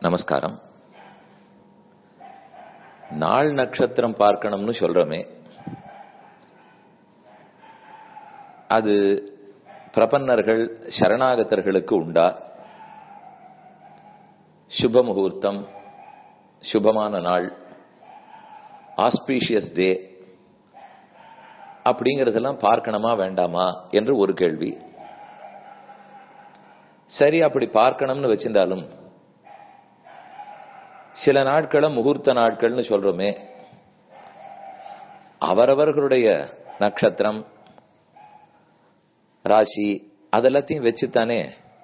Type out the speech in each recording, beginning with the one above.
நமஸ்காரம் நாள் நட்சத்திரம் பார்க்கணும்னு சொல்றோமே அது பிரபன்னர்கள் சரணாகதர்களுக்கு உண்டா சுப முகூர்த்தம் சுபமான நாள் ஆஸ்பீஷியஸ் டே அப்படிங்கறதெல்லாம் பார்க்கணுமா வேண்டாமா என்று ஒரு கேள்வி சரி அப்படி பார்க்கணும்னு வச்சிருந்தாலும் சில நாட்களை முகூர்த்த நாட்கள்னு சொல்றோமே அவரவர்களுடைய நட்சத்திரம் ராசி அதெல்லாத்தையும் வச்சுத்தானே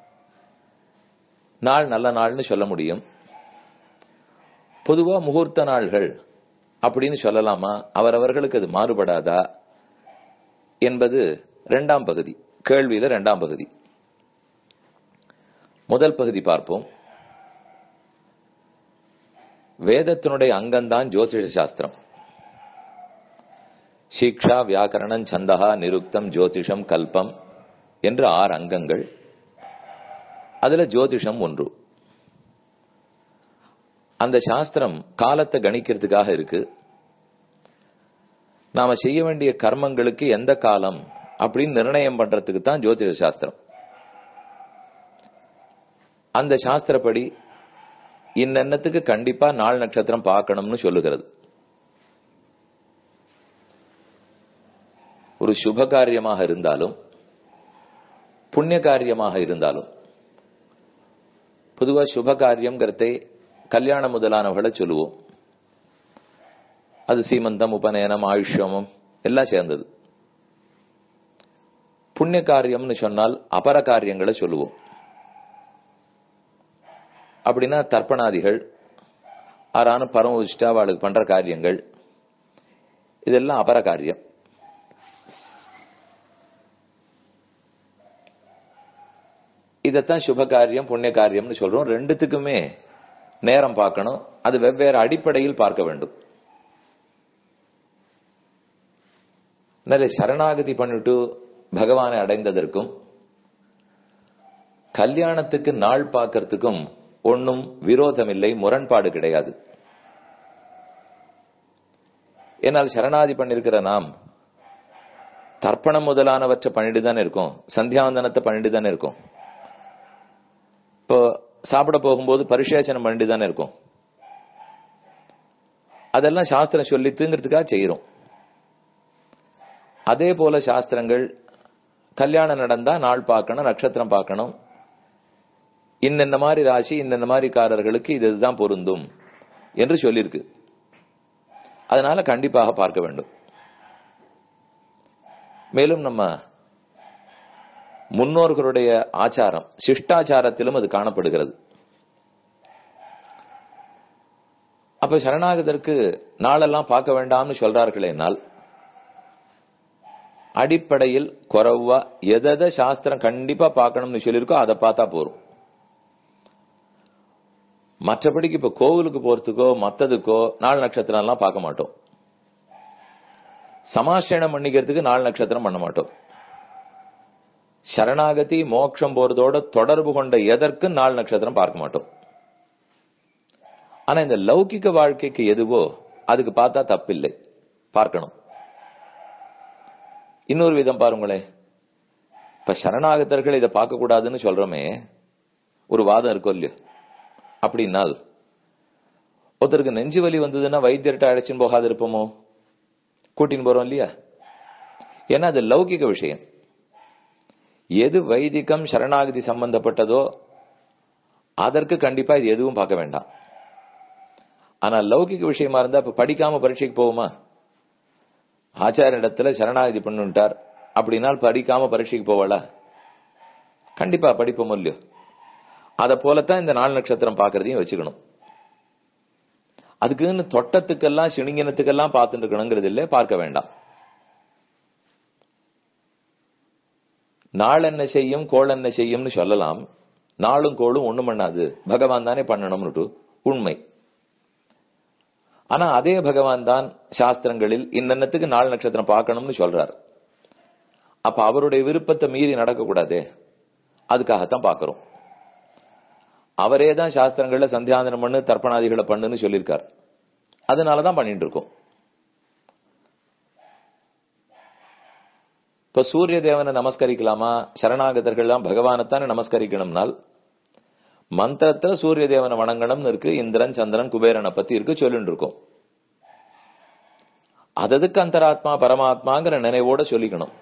நாள் நல்ல நாள்னு சொல்ல முடியும் பொதுவா முகூர்த்த நாள்கள் அப்படின்னு சொல்லலாமா அவரவர்களுக்கு அது மாறுபடாதா என்பது இரண்டாம் பகுதி கேள்வியில இரண்டாம் பகுதி முதல் பகுதி பார்ப்போம் வேதத்தினுடைய அங்கம்தான் ஜோதிஷ சாஸ்திரம் சீக்ஷா வியாக்கரணம் சந்தகா நிருக்தம் ஜோதிஷம் கல்பம் என்று ஆறு அங்கங்கள் அதுல ஜோதிஷம் ஒன்று அந்த சாஸ்திரம் காலத்தை கணிக்கிறதுக்காக இருக்கு நாம செய்ய வேண்டிய கர்மங்களுக்கு எந்த காலம் அப்படின்னு நிர்ணயம் பண்றதுக்கு தான் ஜோதிஷ சாஸ்திரம் அந்த சாஸ்திரப்படி இன்னத்துக்கு கண்டிப்பா நாள் நட்சத்திரம் பார்க்கணும்னு சொல்லுகிறது ஒரு சுப காரியமாக இருந்தாலும் புண்ணிய காரியமாக இருந்தாலும் பொதுவா சுப காரியம்ங்கிறதை கல்யாணம் முதலானவர்களை சொல்லுவோம் அது சீமந்தம் உபநயனம் ஆயுஷ்யமம் எல்லாம் சேர்ந்தது புண்ணிய காரியம்னு சொன்னால் அபர காரியங்களை சொல்லுவோம் அப்படின்னா தர்ப்பணாதிகள் ஆறான பரம உச்சிட்டா அவளுக்கு பண்ற காரியங்கள் இதெல்லாம் அபர காரியம் இதைத்தான் சுப காரியம் புண்ணிய காரியம்னு சொல்றோம் ரெண்டுத்துக்குமே நேரம் பார்க்கணும் அது வெவ்வேறு அடிப்படையில் பார்க்க வேண்டும் நிறைய சரணாகதி பண்ணிட்டு பகவானை அடைந்ததற்கும் கல்யாணத்துக்கு நாள் பார்க்கறதுக்கும் ஒன்னும் விரோதம் இல்லை முரண்பாடு கிடையாது என்னால் சரணாதி பண்ணிருக்கிற நாம் தர்ப்பணம் முதலானவற்றை பண்ணிட்டு தானே இருக்கோம் சந்தியாவந்தனத்தை பண்ணிட்டு தானே இருக்கோம் இப்போ சாப்பிட போகும்போது பரிசேச்சனம் பண்ணிட்டு தானே இருக்கும் அதெல்லாம் சாஸ்திரம் சொல்லித்துங்கிறதுக்காக செய்யறோம் அதே போல சாஸ்திரங்கள் கல்யாணம் நடந்தா நாள் பார்க்கணும் நட்சத்திரம் பார்க்கணும் இன்னென்ன மாதிரி ராசி இன்னென்ன மாதிரி காரர்களுக்கு இது இதுதான் பொருந்தும் என்று சொல்லியிருக்கு அதனால கண்டிப்பாக பார்க்க வேண்டும் மேலும் நம்ம முன்னோர்களுடைய ஆச்சாரம் சிஷ்டாச்சாரத்திலும் அது காணப்படுகிறது அப்ப சரணாகதற்கு நாளெல்லாம் பார்க்க வேண்டாம்னு சொல்றார்களேனால் அடிப்படையில் குறவா எதை சாஸ்திரம் கண்டிப்பா பார்க்கணும்னு சொல்லியிருக்கோ அதை பார்த்தா போறோம் மற்றபடிக்கு இப்ப கோவிலுக்கு போறதுக்கோ மத்ததுக்கோ நாள் நட்சத்திரம் எல்லாம் பார்க்க மாட்டோம் சமாசனம் பண்ணிக்கிறதுக்கு நாள் நட்சத்திரம் பண்ண மாட்டோம் சரணாகதி மோட்சம் போறதோட தொடர்பு கொண்ட எதற்கு நாள் நட்சத்திரம் பார்க்க மாட்டோம் ஆனா இந்த லௌகிக்க வாழ்க்கைக்கு எதுவோ அதுக்கு பார்த்தா தப்பில்லை பார்க்கணும் இன்னொரு விதம் பாருங்களேன் இப்ப சரணாகத்தர்கள் இதை பார்க்க கூடாதுன்னு சொல்றோமே ஒரு வாதம் இருக்கும் இல்லையோ அப்படின்னால் ஒருத்தருக்கு நெஞ்சு வலி வந்ததுன்னா வைத்தியர்கிட்ட அழைச்சின்னு போகாது இருப்போமோ கூட்டின்னு போறோம் இல்லையா ஏன்னா அது லௌகிக விஷயம் எது வைதிகம் சரணாகதி சம்பந்தப்பட்டதோ அதற்கு கண்டிப்பா இது எதுவும் பார்க்க வேண்டாம் ஆனா லௌகிக விஷயமா இருந்தா இப்ப படிக்காம பரீட்சைக்கு போவோமா ஆச்சார இடத்துல சரணாகதி பண்ணுட்டார் அப்படின்னால் படிக்காம பரீட்சைக்கு போவாளா கண்டிப்பா படிப்போம் இல்லையோ அத போலத்தான் இந்த நாள் நட்சத்திரம் பாக்குறதையும் வச்சுக்கணும் அதுக்குன்னு தொட்டத்துக்கெல்லாம் சிணிங்கினத்துக்கெல்லாம் பார்த்துட்டு இருக்கணுங்கிறது இல்லை பார்க்க வேண்டாம் நாள் என்ன செய்யும் கோள் என்ன செய்யும்னு சொல்லலாம் நாளும் கோளும் ஒண்ணும் பண்ணாது பகவான் தானே பண்ணணும்னு உண்மை ஆனா அதே பகவான் தான் சாஸ்திரங்களில் இன்னத்துக்கு நாள் நட்சத்திரம் பார்க்கணும்னு சொல்றார் அப்ப அவருடைய விருப்பத்தை மீறி நடக்க கூடாதே அதுக்காகத்தான் பாக்குறோம் அவரே தான் சாஸ்திரங்கள்ல சந்தியாந்தனம் பண்ணு தர்ப்பணாதிகளை பண்ணுன்னு சொல்லியிருக்கார் அதனாலதான் பண்ணிட்டு இருக்கோம் இப்ப சூரிய தேவனை நமஸ்கரிக்கலாமா சரணாகதர்கள்லாம் பகவானைத்தானே நமஸ்கரிக்கணும்னால் மந்திரத்துல சூரிய தேவனை வணங்கணும்னு இருக்கு இந்திரன் சந்திரன் குபேரனை பத்தி இருக்கு சொல்லிட்டு இருக்கோம் அததுக்கு அந்தராத்மா பரமாத்மாங்கிற நினைவோட சொல்லிக்கணும்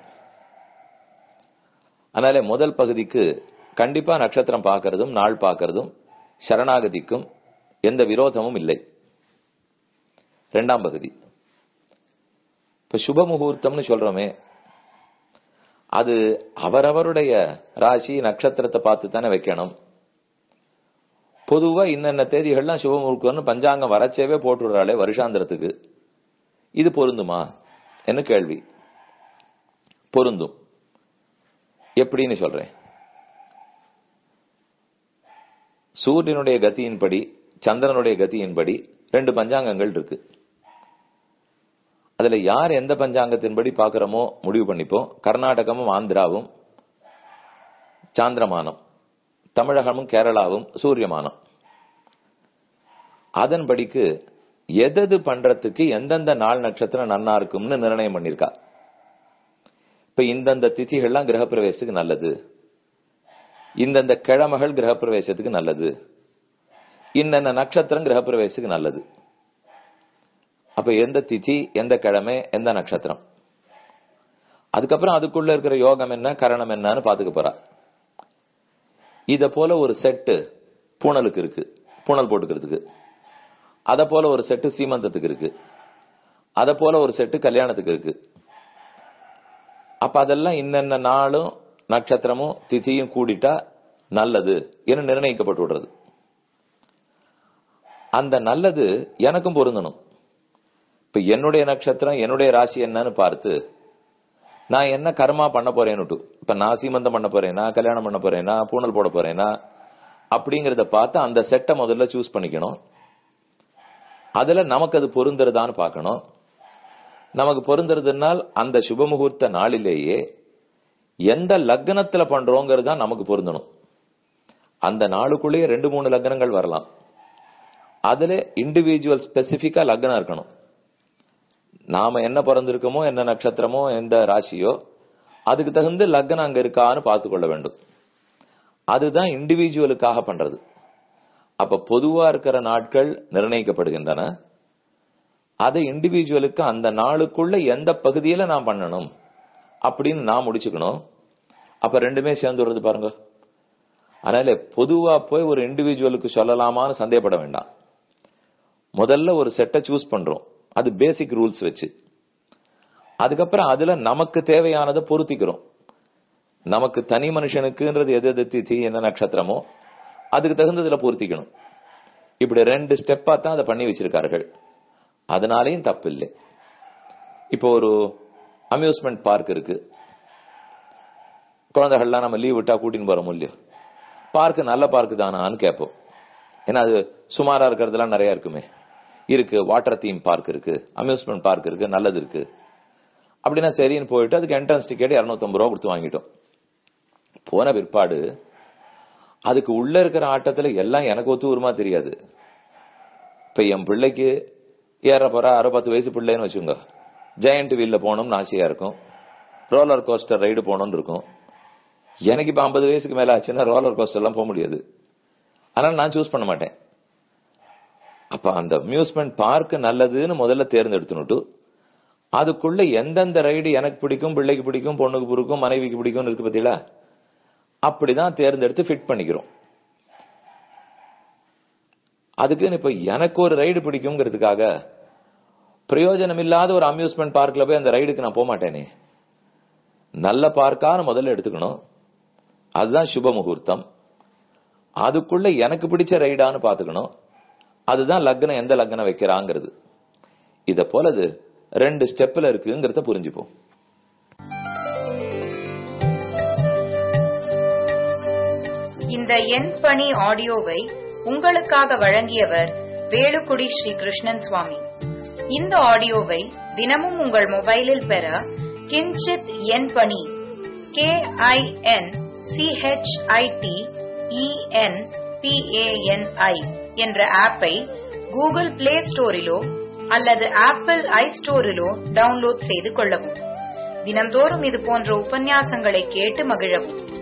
அதனால முதல் பகுதிக்கு கண்டிப்பா நட்சத்திரம் பார்க்கறதும் நாள் பார்க்கறதும் சரணாகதிக்கும் எந்த விரோதமும் இல்லை ரெண்டாம் பகுதி இப்ப சுப முகூர்த்தம்னு சொல்றோமே அது அவரவருடைய ராசி நட்சத்திரத்தை பார்த்து தானே வைக்கணும் பொதுவா இன்னென்ன தேதிகள்லாம் சுப முகூர்த்தம்னு பஞ்சாங்கம் வரச்சேவே போட்டுடுறாளே வருஷாந்திரத்துக்கு இது பொருந்துமா என்ன கேள்வி பொருந்தும் எப்படின்னு சொல்றேன் சூரியனுடைய கதியின்படி சந்திரனுடைய கதியின்படி ரெண்டு பஞ்சாங்கங்கள் இருக்கு அதுல யார் எந்த பஞ்சாங்கத்தின்படி பாக்குறோமோ முடிவு பண்ணிப்போம் கர்நாடகமும் ஆந்திராவும் சாந்திரமானம் தமிழகமும் கேரளாவும் சூரியமானம் அதன்படிக்கு எதது பண்றதுக்கு எந்தெந்த நாள் நட்சத்திரம் நன்னா இருக்கும்னு நிர்ணயம் பண்ணிருக்கா இப்ப இந்தந்த திதிகள்லாம் கிரகப்பிரவேசத்துக்கு நல்லது இந்தந்த கிழமைகள் கிரகப்பிரவேசத்துக்கு நல்லது இன்னென்ன நட்சத்திரம் கிரகப்பிரவேசத்துக்கு நல்லது அப்ப எந்த திதி எந்த கிழமை எந்த நட்சத்திரம் அதுக்கப்புறம் அதுக்குள்ள இருக்கிற யோகம் என்ன கரணம் என்னன்னு பாத்துக்க போறா இத போல ஒரு செட்டு பூனலுக்கு இருக்கு பூனல் போட்டுக்கிறதுக்கு அத போல ஒரு செட்டு சீமந்தத்துக்கு இருக்கு அத போல ஒரு செட்டு கல்யாணத்துக்கு இருக்கு அப்ப அதெல்லாம் இன்னென்ன நாளும் நட்சத்திரமும் திதியும் கூடிட்டா நல்லது என நிர்ணயிக்கப்பட்டு விடுறது அந்த நல்லது எனக்கும் பொருந்தணும் இப்ப என்னுடைய நட்சத்திரம் என்னுடைய ராசி என்னன்னு பார்த்து நான் என்ன கர்மா பண்ண போறேன்னுட்டு இப்ப நான் சீமந்தம் பண்ண போறேனா கல்யாணம் பண்ண போறேனா பூனல் போட போறேனா அப்படிங்கறத பார்த்து அந்த செட்டை முதல்ல சூஸ் பண்ணிக்கணும் அதுல நமக்கு அது பொருந்துறதான்னு பார்க்கணும் நமக்கு பொருந்துறதுனால் அந்த சுப முகூர்த்த நாளிலேயே எந்த லக்னத்துல பண்றோங்கிறது தான் நமக்கு பொருந்தணும் அந்த நாளுக்குள்ளேயே ரெண்டு மூணு லக்னங்கள் வரலாம் அதுல இண்டிவிஜுவல் ஸ்பெசிபிக்கா லக்னம் இருக்கணும் நாம என்ன பிறந்திருக்கோமோ என்ன நட்சத்திரமோ எந்த ராசியோ அதுக்கு தகுந்த லக்னம் அங்க இருக்கான்னு பார்த்து கொள்ள வேண்டும் அதுதான் இண்டிவிஜுவலுக்காக பண்றது அப்ப பொதுவா இருக்கிற நாட்கள் நிர்ணயிக்கப்படுகின்றன அதை இண்டிவிஜுவலுக்கு அந்த நாளுக்குள்ள எந்த பகுதியில நான் பண்ணணும் அப்படின்னு நான் முடிச்சுக்கணும் அப்ப ரெண்டுமே சேர்ந்து வருது பாருங்க அதனால பொதுவா போய் ஒரு இண்டிவிஜுவலுக்கு சொல்லலாமான்னு சந்தேகப்பட வேண்டாம் முதல்ல ஒரு செட்டை சூஸ் பண்றோம் அது பேசிக் ரூல்ஸ் வச்சு அதுக்கப்புறம் அதுல நமக்கு தேவையானதை பொருத்திக்கிறோம் நமக்கு தனி மனுஷனுக்குன்றது எது எது திதி என்ன நட்சத்திரமோ அதுக்கு தகுந்ததுல பொருத்திக்கணும் இப்படி ரெண்டு ஸ்டெப்பா தான் அதை பண்ணி வச்சிருக்கார்கள் அதனாலையும் தப்பு இல்லை இப்போ ஒரு அம்யூஸ்மெண்ட் பார்க் இருக்கு குழந்தைகள்லாம் நம்ம லீவ் விட்டா கூட்டின்னு போறோம் இல்லையோ பார்க் நல்ல பார்க் தானான்னு கேட்போம் ஏன்னா அது சுமாரா இருக்கிறதுலாம் நிறைய இருக்குமே இருக்கு வாட்டர் தீம் பார்க் இருக்கு அம்யூஸ்மெண்ட் பார்க் இருக்கு நல்லது இருக்கு அப்படின்னா சரின்னு போயிட்டு அதுக்கு என்ட்ரன்ஸ் டிக்கெட் இரநூத்தம்பது ரூபா கொடுத்து வாங்கிட்டோம் போன பிற்பாடு அதுக்கு உள்ள இருக்கிற ஆட்டத்துல எல்லாம் எனக்கு ஒத்து வருமா தெரியாது இப்ப என் பிள்ளைக்கு ஏற போற அரை பத்து வயசு பிள்ளைன்னு வச்சுங்க ஜெயண்ட் வீல்ல போகணும்னு ஆசையா இருக்கும் ரோலர் கோஸ்டர் ரைடு போகணும்னு இருக்கும் எனக்கு இப்ப ஐம்பது வயசுக்கு மேல ஆச்சுன்னா ரோலர் கோஸ்டர் எல்லாம் போக முடியாது அதனால நான் சூஸ் பண்ண மாட்டேன் அப்ப அந்த அம்யூஸ்மெண்ட் பார்க் நல்லதுன்னு முதல்ல தேர்ந்தெடுத்துனுட்டு அதுக்குள்ள எந்தெந்த ரைடு எனக்கு பிடிக்கும் பிள்ளைக்கு பிடிக்கும் பொண்ணுக்கு பிடிக்கும் மனைவிக்கு பிடிக்கும்னு இருக்கு பத்தியில அப்படிதான் தேர்ந்தெடுத்து ஃபிட் பண்ணிக்கிறோம் அதுக்குன்னு இப்ப எனக்கு ஒரு ரைடு பிடிக்குங்கிறதுக்காக பிரயோஜனம் இல்லாத ஒரு அம்யூஸ்மெண்ட் பார்க்ல போய் அந்த ரைடுக்கு நான் போக மாட்டேனே நல்ல பார்க்கான்னு முதல்ல எடுத்துக்கணும் அதுதான் சுப முகூர்த்தம் அதுக்குள்ள எனக்கு பிடிச்ச ரைடான்னு பாத்துக்கணும் அதுதான் லக்னம் எந்த லக்னம் வைக்கிறாங்கிறது இத போலது ரெண்டு ஸ்டெப்ல இருக்குங்கிறத புரிஞ்சுப்போம் இந்த எண் பணி ஆடியோவை உங்களுக்காக வழங்கியவர் வேலுக்குடி ஸ்ரீ கிருஷ்ணன் சுவாமி இந்த ஆடியோவை தினமும் உங்கள் மொபைலில் பெற கிஞ்சித் எண் பணி கே ஐ என் சிஹெச்ஐடி இஎன் பிஏஎன்ஐ என்ற ஆப்பை கூகுள் பிளே ஸ்டோரிலோ அல்லது ஆப்பிள் ஐ ஸ்டோரிலோ டவுன்லோட் செய்து கொள்ளவும் தினம்தோறும் இது போன்ற உபன்யாசங்களை கேட்டு மகிழவும்